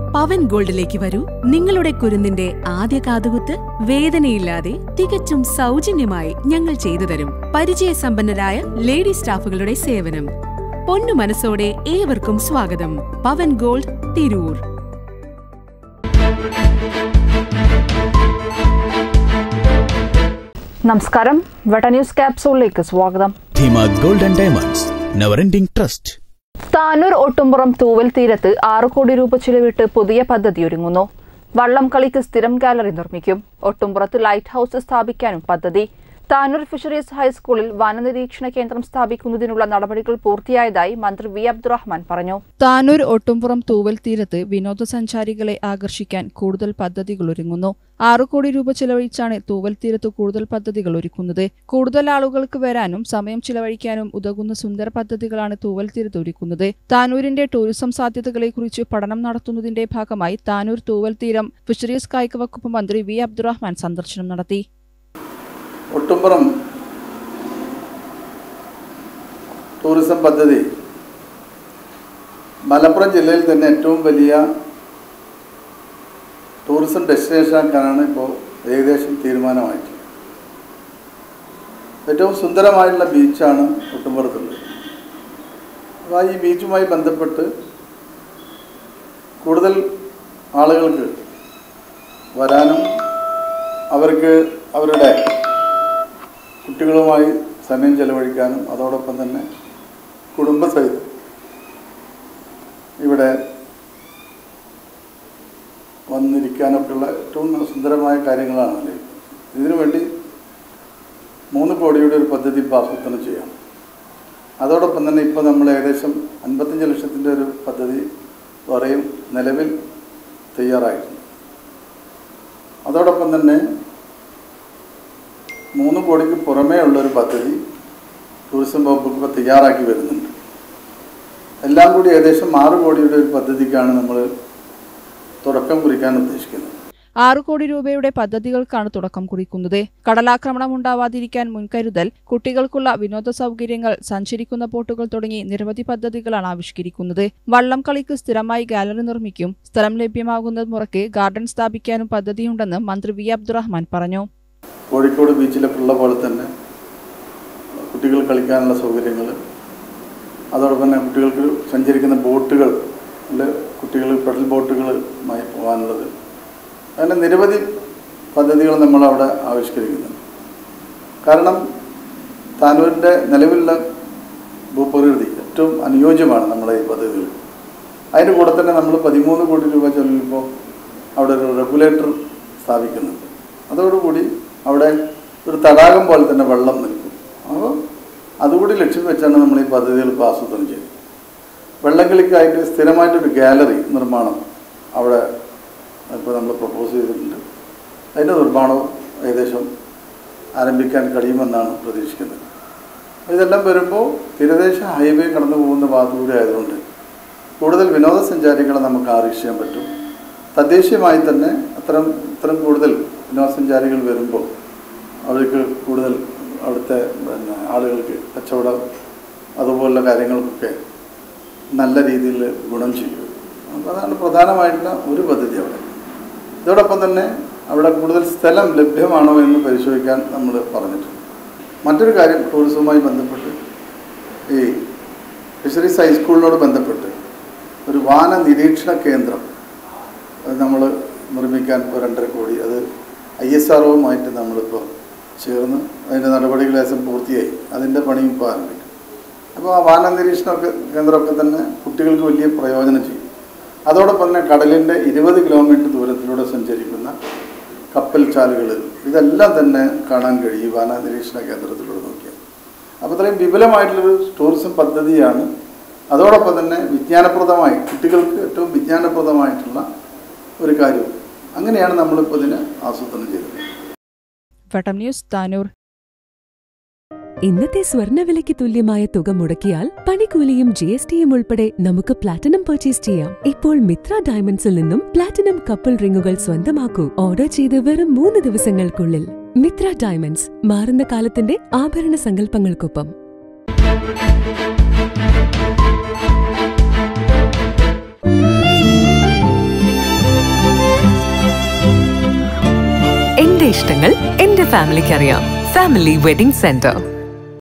പവൻ ഗോൾഡിലേക്ക് വരൂ നിങ്ങളുടെ കുരുന്നിന്റെ ആദ്യ കാതുകുത്ത് വേദനയില്ലാതെ തികച്ചും സൗജന്യമായി ഞങ്ങൾ ചെയ്തു തരും പരിചയസമ്പന്നരായ ലേഡി സ്റ്റാഫുകളുടെ സേവനം പൊന്നു മനസ്സോടെ ഏവർക്കും സ്വാഗതം പവൻ ഗോൾഡ് തിരൂർ നമസ്കാരം വെട്ട ന്യൂസ് ക്യാപ്സൂളിലേക്ക് സ്വാഗതം Dheema gold and diamonds never ending trust Tanur Ottumpuram തൂവൽ തീരത്ത് ആറ് കോടി രൂപ ചിലവിട്ട് പുതിയ പദ്ധതി ഒരുങ്ങുന്നു വള്ളം കളിക്ക് സ്ഥിരം ഗാലറി നിർമ്മിക്കും ഒട്ടുംപുറത്ത് ലൈറ്റ് ഹൌസ് സ്ഥാപിക്കാനും പദ്ധതി താനൂർ ഫിഷറീസ് ഹൈസ്കൂളിൽ വനനിരീക്ഷണ കേന്ദ്രം സ്ഥാപിക്കുന്നതിനുള്ള നടപടികൾ പൂർത്തിയായതായി മന്ത്രി വി അബ്ദുറഹ്മാൻ പറഞ്ഞു താനൂർ ഒട്ടുംപുറം തൂവൽ തീരത്ത് വിനോദസഞ്ചാരികളെ ആകർഷിക്കാൻ കൂടുതൽ പദ്ധതികൾ ഒരുങ്ങുന്നു ആറു കോടി രൂപ ചെലവഴിച്ചാണ് തൂവൽ തീരത്ത് കൂടുതൽ പദ്ധതികൾ ഒരുക്കുന്നത് കൂടുതൽ ആളുകൾക്ക് വരാനും സമയം ചിലവഴിക്കാനും ഉതകുന്ന സുന്ദര പദ്ധതികളാണ് തൂവൽ തീരത്ത് ഒരുക്കുന്നത് താനൂരിന്റെ ടൂറിസം സാധ്യതകളെക്കുറിച്ച് പഠനം നടത്തുന്നതിന്റെ ഭാഗമായി താനൂർ തൂവൽ തീരം ഫിഷറീസ് കായിക വകുപ്പ് മന്ത്രി വി അബ്ദുറഹ്മാൻ സന്ദർശനം നടത്തി ഒട്ടുംപുറം ടൂറിസം പദ്ധതി മലപ്പുറം ജില്ലയിൽ തന്നെ ഏറ്റവും വലിയ ടൂറിസം ഡെസ്റ്റിനേഷൻ ആക്കാനാണ് ഇപ്പോൾ ഏകദേശം തീരുമാനമായിട്ടുള്ളത് ഏറ്റവും സുന്ദരമായിട്ടുള്ള ബീച്ചാണ് ഒട്ടുംപുറത്തുള്ളത് അപ്പോൾ ഈ ബീച്ചുമായി ബന്ധപ്പെട്ട് കൂടുതൽ ആളുകൾക്ക് വരാനും അവർക്ക് അവരുടെ കുട്ടികളുമായി സമയം ചെലവഴിക്കാനും അതോടൊപ്പം തന്നെ കുടുംബസഹിതം ഇവിടെ വന്നിരിക്കാനൊക്കെയുള്ള ഏറ്റവും സുന്ദരമായ കാര്യങ്ങളാണല്ലേ ഇതിനു വേണ്ടി മൂന്ന് കോടിയുടെ ഒരു പദ്ധതി ഇപ്പോൾ ആസൂത്രണം ചെയ്യാം അതോടൊപ്പം തന്നെ ഇപ്പോൾ നമ്മൾ ഏകദേശം അൻപത്തഞ്ച് ലക്ഷത്തിൻ്റെ ഒരു പദ്ധതി പറയും നിലവിൽ തയ്യാറായിട്ടുണ്ട് അതോടൊപ്പം തന്നെ മൂന്ന് കോടിക്ക് പുറമേ ഉള്ളൊരു പദ്ധതി ടൂറിസം വകുപ്പ് ഇപ്പോൾ തയ്യാറാക്കി വരുന്നുണ്ട് എല്ലാം കൂടി ഏകദേശം ആറ് കോടിയുടെ ഒരു പദ്ധതിക്കാണ് നമ്മൾ തുടക്കം കുറിക്കാൻ ഉദ്ദേശിക്കുന്നത് ആറു കോടി രൂപയുടെ പദ്ധതികൾക്കാണ് തുടക്കം കുറിക്കുന്നത് കടലാക്രമണം ഉണ്ടാവാതിരിക്കാൻ മുൻകരുതൽ കുട്ടികൾക്കുള്ള വിനോദ സൗകര്യങ്ങൾ സഞ്ചരിക്കുന്ന ബോട്ടുകൾ തുടങ്ങി നിരവധി പദ്ധതികളാണ് ആവിഷ്കരിക്കുന്നത് വള്ളം കളിക്ക് സ്ഥിരമായി ഗാലറി നിർമ്മിക്കും സ്ഥലം ലഭ്യമാകുന്ന മുറയ്ക്ക് ഗാർഡൻ സ്ഥാപിക്കാനും പദ്ധതിയുണ്ടെന്ന് മന്ത്രി വി അബ്ദുറഹ്മാൻ പറഞ്ഞു കോഴിക്കോട് ബീച്ചിലൊക്കെ ഉള്ള പോലെ തന്നെ കുട്ടികൾ കളിക്കാനുള്ള സൗകര്യങ്ങൾ അതോടൊപ്പം തന്നെ കുട്ടികൾക്ക് സഞ്ചരിക്കുന്ന ബോട്ടുകൾ കുട്ടികൾ പെഡൽ ബോട്ടുകളുമായി പോകാനുള്ളത് അങ്ങനെ നിരവധി പദ്ധതികൾ നമ്മളവിടെ ആവിഷ്കരിക്കുന്നുണ്ട് കാരണം താനൂരിൻ്റെ നിലവിലുള്ള ഭൂപ്രകൃതി ഏറ്റവും അനുയോജ്യമാണ് നമ്മുടെ ഈ പദ്ധതികൾ അതിൻ്റെ കൂടെ തന്നെ നമ്മൾ പതിമൂന്ന് കോടി രൂപ ചെലവിപ്പോൾ അവിടെ ഒരു റെഗുലേറ്റർ സ്ഥാപിക്കുന്നുണ്ട് അതോടുകൂടി അവിടെ ഒരു തടാകം പോലെ തന്നെ വെള്ളം നിൽക്കും അപ്പോൾ അതുകൂടി ലക്ഷ്യം വെച്ചാണ് നമ്മൾ ഈ പദ്ധതികൾ ഇപ്പോൾ ആസൂത്രണം ചെയ്തത് വെള്ളംകളിക്കായിട്ട് സ്ഥിരമായിട്ടൊരു ഗാലറി നിർമ്മാണം അവിടെ ഇപ്പോൾ നമ്മൾ പ്രപ്പോസ് ചെയ്തിട്ടുണ്ട് അതിൻ്റെ നിർമ്മാണവും ഏകദേശം ആരംഭിക്കാൻ കഴിയുമെന്നാണ് പ്രതീക്ഷിക്കുന്നത് ഇതെല്ലാം വരുമ്പോൾ തീരദേശ ഹൈവേ കടന്നു പോകുന്ന ഭാഗത്തൂടെ ആയതുകൊണ്ട് കൂടുതൽ വിനോദസഞ്ചാരികളെ നമുക്ക് ആകർഷിക്കാൻ പറ്റും തദ്ദേശീയമായി തന്നെ അത്തരം ഇത്തരം കൂടുതൽ വിനോദസഞ്ചാരികൾ വരുമ്പോൾ അവർക്ക് കൂടുതൽ അവിടുത്തെ പിന്നെ ആളുകൾക്ക് കച്ചവടം അതുപോലുള്ള കാര്യങ്ങൾക്കൊക്കെ നല്ല രീതിയിൽ ഗുണം ചെയ്യും അപ്പോൾ അതാണ് പ്രധാനമായിട്ടുള്ള ഒരു പദ്ധതി അവിടെ ഇതോടൊപ്പം തന്നെ അവിടെ കൂടുതൽ സ്ഥലം ലഭ്യമാണോ എന്ന് പരിശോധിക്കാൻ നമ്മൾ പറഞ്ഞിട്ടുണ്ട് മറ്റൊരു കാര്യം ടൂറിസവുമായി ബന്ധപ്പെട്ട് ഈ ഫിഷറീസ് ഹൈസ്കൂളിനോട് ബന്ധപ്പെട്ട് ഒരു വാന നിരീക്ഷണ കേന്ദ്രം അത് നമ്മൾ നിർമ്മിക്കാൻ ഇപ്പോൾ രണ്ടര കോടി അത് ഐ എസ് ആർ ഒവുമായിട്ട് നമ്മളിപ്പോൾ ചേർന്ന് അതിൻ്റെ നടപടികൾ ഏകദേശം പൂർത്തിയായി അതിൻ്റെ പണിയും ഇപ്പോൾ ആരംഭിക്കും അപ്പോൾ ആ വാന നിരീക്ഷണമൊക്കെ കേന്ദ്രമൊക്കെ തന്നെ കുട്ടികൾക്ക് വലിയ പ്രയോജനം ചെയ്യും അതോടൊപ്പം തന്നെ കടലിൻ്റെ ഇരുപത് കിലോമീറ്റർ ദൂരത്തിലൂടെ സഞ്ചരിക്കുന്ന കപ്പൽ ചാലുകൾ ഇതെല്ലാം തന്നെ കാണാൻ കഴിയും വാന നിരീക്ഷണ കേന്ദ്രത്തിലൂടെ നോക്കിയാൽ അപ്പോൾ ഇത്രയും വിപുലമായിട്ടുള്ളൊരു ടൂറിസം പദ്ധതിയാണ് അതോടൊപ്പം തന്നെ വിജ്ഞാനപ്രദമായി കുട്ടികൾക്ക് ഏറ്റവും വിജ്ഞാനപ്രദമായിട്ടുള്ള ഒരു കാര്യവും അങ്ങനെയാണ് നമ്മളിപ്പോൾ ഇതിന് ആസൂത്രണം ചെയ്തത് വെട്ടം ന്യൂസ് താനൂർ ഇന്നത്തെ സ്വർണ്ണവിലയ്ക്ക് തുല്യമായ തുക മുടക്കിയാൽ പണിക്കൂലിയും ജി എസ് ടിയും ഉൾപ്പെടെ നമുക്ക് പ്ലാറ്റിനം പർച്ചേസ് ചെയ്യാം ഇപ്പോൾ മിത്ര ഡയമണ്ട്സിൽ നിന്നും പ്ലാറ്റിനം കപ്പിൾ റിങ്ങുകൾ സ്വന്തമാക്കൂ ഓർഡർ ചെയ്ത് വെറും മൂന്ന് ദിവസങ്ങൾക്കുള്ളിൽ മിത്ര ഡയമണ്ട്സ് മാറുന്ന കാലത്തിന്റെ ആഭരണ സങ്കല്പങ്ങൾക്കൊപ്പം ഇഷ്ടങ്ങൾ എന്റെ ഫാമിലിക്ക് അറിയാം ഫാമിലി വെഡിംഗ് സെന്റർ